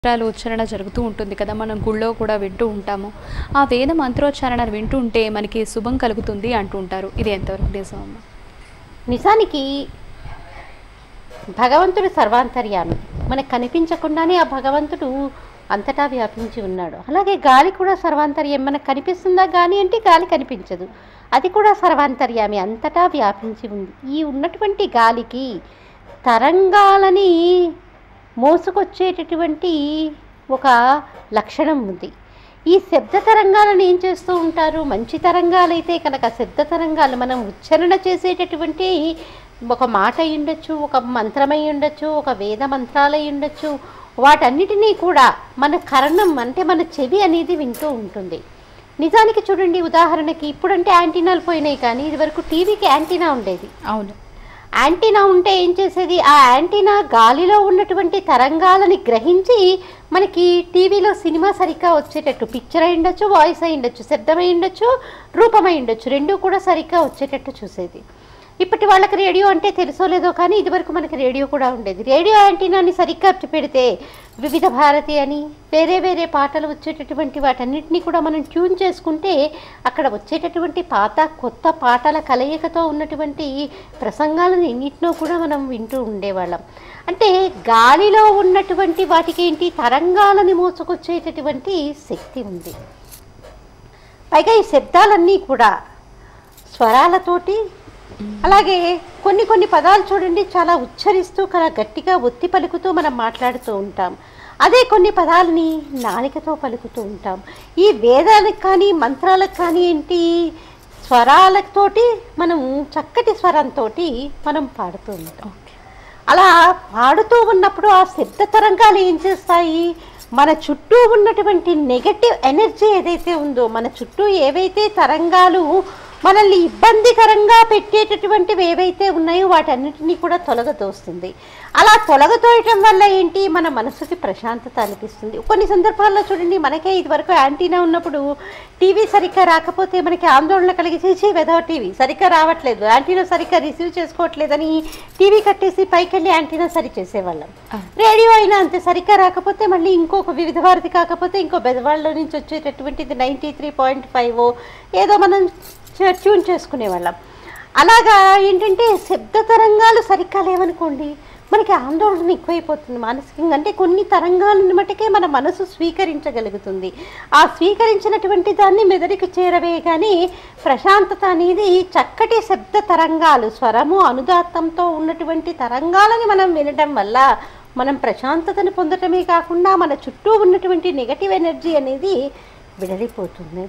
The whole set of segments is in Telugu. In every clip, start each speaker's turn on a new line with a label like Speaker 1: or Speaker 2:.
Speaker 1: మంత్రాలు ఉచ్చారణ జరుగుతూ ఉంటుంది కదా మనం గుళ్ళో కూడా వింటూ ఉంటాము ఆ వేద మంత్రోచ్చారణ వింటూ ఉంటే మనకి శుభం కలుగుతుంది అంటూ ఉంటారు ఇది ఎంతవరకు నిజం అమ్మ
Speaker 2: నిజానికి భగవంతుడు సర్వాంతర్యామి మనకు కనిపించకుండానే ఆ భగవంతుడు అంతటా వ్యాపించి ఉన్నాడు అలాగే గాలి కూడా సర్వాంతర్యం మనకు కనిపిస్తుందా గాలి అంటే గాలి కనిపించదు అది కూడా సర్వాంతర్యామి అంతటా వ్యాపించి ఉంది ఈ ఉన్నటువంటి గాలికి తరంగాలని మోసుకొచ్చేటటువంటి ఒక లక్షణం ఉంది ఈ శబ్ద తరంగాలను ఏం చేస్తూ ఉంటారు మంచి తరంగాలైతే కనుక శబ్ద తరంగాలు మనం ఉచ్చారణ చేసేటటువంటి ఒక మాట అయి ఉండొచ్చు ఒక మంత్రమై ఉండొచ్చు ఒక వేద మంత్రాలై ఉండొచ్చు వాటన్నిటినీ కూడా మన కర్ణం అంటే మన చెవి అనేది వింటూ ఉంటుంది నిజానికి చూడండి ఉదాహరణకి ఇప్పుడంటే యాంటీనాలు పోయినాయి కానీ ఇదివరకు టీవీకి యాంటీనా ఉండేది
Speaker 1: అవును
Speaker 2: యాంటీనా ఉంటే ఏం చేసేది ఆ యాంటీనా గాలిలో ఉన్నటువంటి తరంగాలని గ్రహించి మనకి టీవీలో సినిమా సరిగ్గా వచ్చేటట్టు పిక్చర్ అయి ఉండొచ్చు వాయిస్ అయి ఉండొచ్చు శబ్దమై ఉండొచ్చు రూపమై ఉండొచ్చు రెండూ కూడా సరిగ్గా వచ్చేటట్టు చూసేది ఇప్పటి వాళ్ళకి రేడియో అంటే తెలుసో లేదో కానీ ఇదివరకు మనకి రేడియో కూడా ఉండేది రేడియో యాంటీనాని సరిగ్గా పెడితే వివిధ భారతి అని వేరే వేరే పాటలు వచ్చేటటువంటి వాటన్నిటినీ కూడా మనం ట్యూన్ చేసుకుంటే అక్కడ వచ్చేటటువంటి పాత కొత్త పాటల కలయికతో ఉన్నటువంటి ప్రసంగాలను ఎన్నిటినో కూడా మనం వింటూ ఉండేవాళ్ళం అంటే గాలిలో ఉన్నటువంటి వాటికి ఏంటి తరంగాలని మోసుకొచ్చేటటువంటి శక్తి ఉంది పైగా ఈ శబ్దాలన్నీ కూడా స్వరాలతోటి అలాగే కొన్ని కొన్ని పదాలు చూడండి చాలా ఉచ్చరిస్తూ చాలా గట్టిగా ఒత్తి పలుకుతూ మనం మాట్లాడుతూ ఉంటాం అదే కొన్ని పదాలని నాలికతో పలుకుతూ ఉంటాం ఈ వేదాలకు కానీ మంత్రాలకు కానీ ఏంటి స్వరాలతోటి మనం చక్కటి స్వరంతో మనం పాడుతూ ఉంటాం అలా పాడుతూ ఉన్నప్పుడు ఆ శబ్ద తరంగాలు ఏం చేస్తాయి మన చుట్టూ ఉన్నటువంటి నెగటివ్ ఎనర్జీ ఏదైతే ఉందో మన చుట్టూ ఏవైతే తరంగాలు మనల్ని ఇబ్బందికరంగా పెట్టేటటువంటివి ఏవైతే ఉన్నాయో వాటన్నిటినీ కూడా తొలగతోస్తుంది అలా తొలగతోయటం వల్ల ఏంటి మన మనసుకి ప్రశాంతత అనిపిస్తుంది కొన్ని సందర్భాల్లో చూడండి మనకే ఇదివరకు యాంటీనా ఉన్నప్పుడు టీవీ సరిగ్గా రాకపోతే మనకి ఆందోళన కలిగించేసి వెదవ టీవీ సరిగ్గా రావట్లేదు యాంటీనా సరిగ్గా రిసీవ్ చేసుకోవట్లేదని టీవీ కట్టేసి పైకి వెళ్ళి యాంటీనా సరి చేసేవాళ్ళం రేడియో అయినా అంతే సరిగ్గా రాకపోతే మళ్ళీ ఇంకొక వివిధ భారతి కాకపోతే ఇంకో బెదవాళ్ళ నుంచి వచ్చేటటువంటిది నైంటీ త్రీ పాయింట్ ఫైవ్ ఏదో మనం చ- ట్యూన్ చేసుకునేవాళ్ళం అలాగా ఏంటంటే శబ్ద తరంగాలు సరిగ్గా లేవనుకోండి మనకి ఆందోళన ఎక్కువైపోతుంది మానసికంగా అంటే కొన్ని తరంగాలను మటుకే మన మనసు స్వీకరించగలుగుతుంది ఆ స్వీకరించినటువంటి దాన్ని మెదడుకి చేరవేయగానే ప్రశాంతత అనేది చక్కటి శబ్ద తరంగాలు స్వరము అనుదాత్తంతో ఉన్నటువంటి తరంగాలని మనం వినటం వల్ల మనం ప్రశాంతతను పొందటమే కాకుండా మన చుట్టూ ఉన్నటువంటి నెగటివ్ ఎనర్జీ అనేది విడలిపోతుంది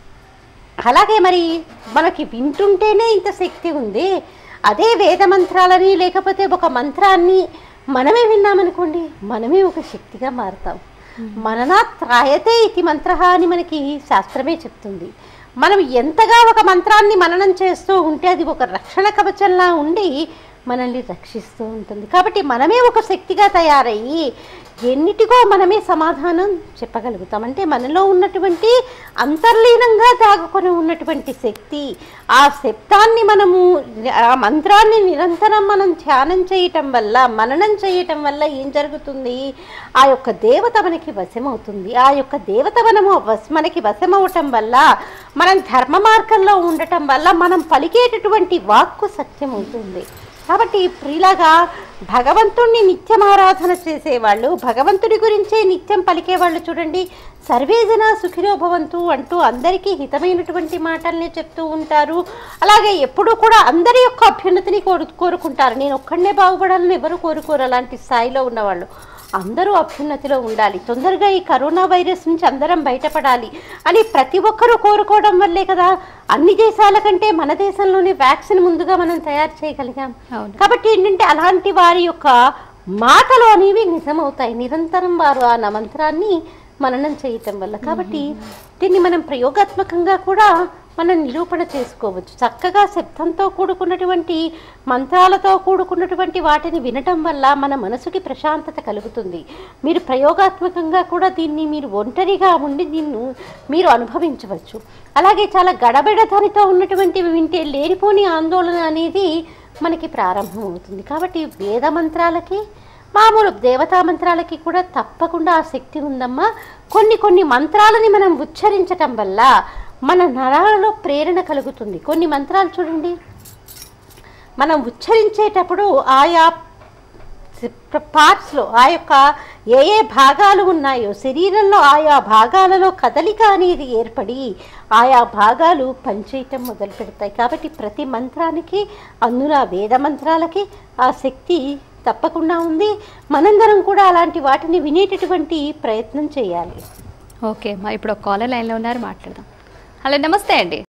Speaker 2: అలాగే మరి మనకి వింటుంటేనే ఇంత శక్తి ఉంది అదే వేద మంత్రాలని లేకపోతే ఒక మంత్రాన్ని మనమే విన్నామనుకోండి మనమే ఒక శక్తిగా మారుతాం మననా త్రాయతే ఇతి మంత్ర అని మనకి శాస్త్రమే చెప్తుంది మనం ఎంతగా ఒక మంత్రాన్ని మననం చేస్తూ ఉంటే అది ఒక రక్షణ కవచంలా ఉండి మనల్ని రక్షిస్తూ ఉంటుంది కాబట్టి మనమే ఒక శక్తిగా తయారయ్యి ఎన్నిటికో మనమే సమాధానం చెప్పగలుగుతాం అంటే మనలో ఉన్నటువంటి అంతర్లీనంగా దాగుకొని ఉన్నటువంటి శక్తి ఆ శబ్దాన్ని మనము ఆ మంత్రాన్ని నిరంతరం మనం ధ్యానం చేయటం వల్ల మననం చేయటం వల్ల ఏం జరుగుతుంది ఆ యొక్క దేవత మనకి వశమవుతుంది ఆ యొక్క దేవత మనము వశ మనకి వశమవటం వల్ల మనం ధర్మ మార్గంలో ఉండటం వల్ల మనం పలికేటటువంటి వాక్కు సత్యమవుతుంది కాబట్టి ప్రిలాగా భగవంతుణ్ణి నిత్యం ఆరాధన చేసేవాళ్ళు భగవంతుడి గురించే నిత్యం పలికేవాళ్ళు చూడండి సర్వేజన సుఖినో భవంతు అంటూ అందరికీ హితమైనటువంటి మాటల్ని చెప్తూ ఉంటారు అలాగే ఎప్పుడూ కూడా అందరి యొక్క అభ్యున్నతిని కోరు కోరుకుంటారు నేను ఒక్కడనే బాగుపడాలని ఎవరు కోరుకోరు అలాంటి స్థాయిలో ఉన్నవాళ్ళు అందరూ అభ్యున్నతిలో ఉండాలి తొందరగా ఈ కరోనా వైరస్ నుంచి అందరం బయటపడాలి అని ప్రతి ఒక్కరూ కోరుకోవడం వల్లే కదా అన్ని దేశాల కంటే మన దేశంలోనే వ్యాక్సిన్ ముందుగా మనం తయారు చేయగలిగాం
Speaker 1: అవును
Speaker 2: కాబట్టి ఏంటంటే అలాంటి వారి యొక్క మాటలు అనేవి నిజమవుతాయి నిరంతరం వారు ఆ న- మంత్రాన్ని మననం చేయటం వల్ల కాబట్టి దీన్ని మనం ప్రయోగాత్మకంగా కూడా మనం నిరూపణ చేసుకోవచ్చు చక్కగా శబ్దంతో కూడుకున్నటువంటి మంత్రాలతో కూడుకున్నటువంటి వాటిని వినటం వల్ల మన మనసుకి ప్రశాంతత కలుగుతుంది మీరు ప్రయోగాత్మకంగా కూడా దీన్ని మీరు ఒంటరిగా ఉండి దీన్ని మీరు అనుభవించవచ్చు అలాగే చాలా గడబిడతనితో ఉన్నటువంటివి వింటే లేనిపోని ఆందోళన అనేది మనకి ప్రారంభమవుతుంది కాబట్టి వేద మంత్రాలకి మామూలు దేవతా మంత్రాలకి కూడా తప్పకుండా ఆ శక్తి ఉందమ్మా కొన్ని కొన్ని మంత్రాలని మనం ఉచ్చరించటం వల్ల మన నరాలలో ప్రేరణ కలుగుతుంది కొన్ని మంత్రాలు చూడండి మనం ఉచ్చరించేటప్పుడు ఆయా పార్ట్స్లో ఆ యొక్క ఏ ఏ భాగాలు ఉన్నాయో శరీరంలో ఆయా భాగాలలో కదలిక అనేది ఏర్పడి ఆయా భాగాలు పనిచేయటం మొదలు పెడతాయి కాబట్టి ప్రతి మంత్రానికి అందున వేద మంత్రాలకి ఆ శక్తి తప్పకుండా ఉంది మనందరం కూడా అలాంటి వాటిని వినేటటువంటి ప్రయత్నం చేయాలి
Speaker 1: ఓకే మా ఇప్పుడు ఒక కాలర్ లైన్లో ఉన్నారు మాట్లాడదాం హలో నమస్తే అండి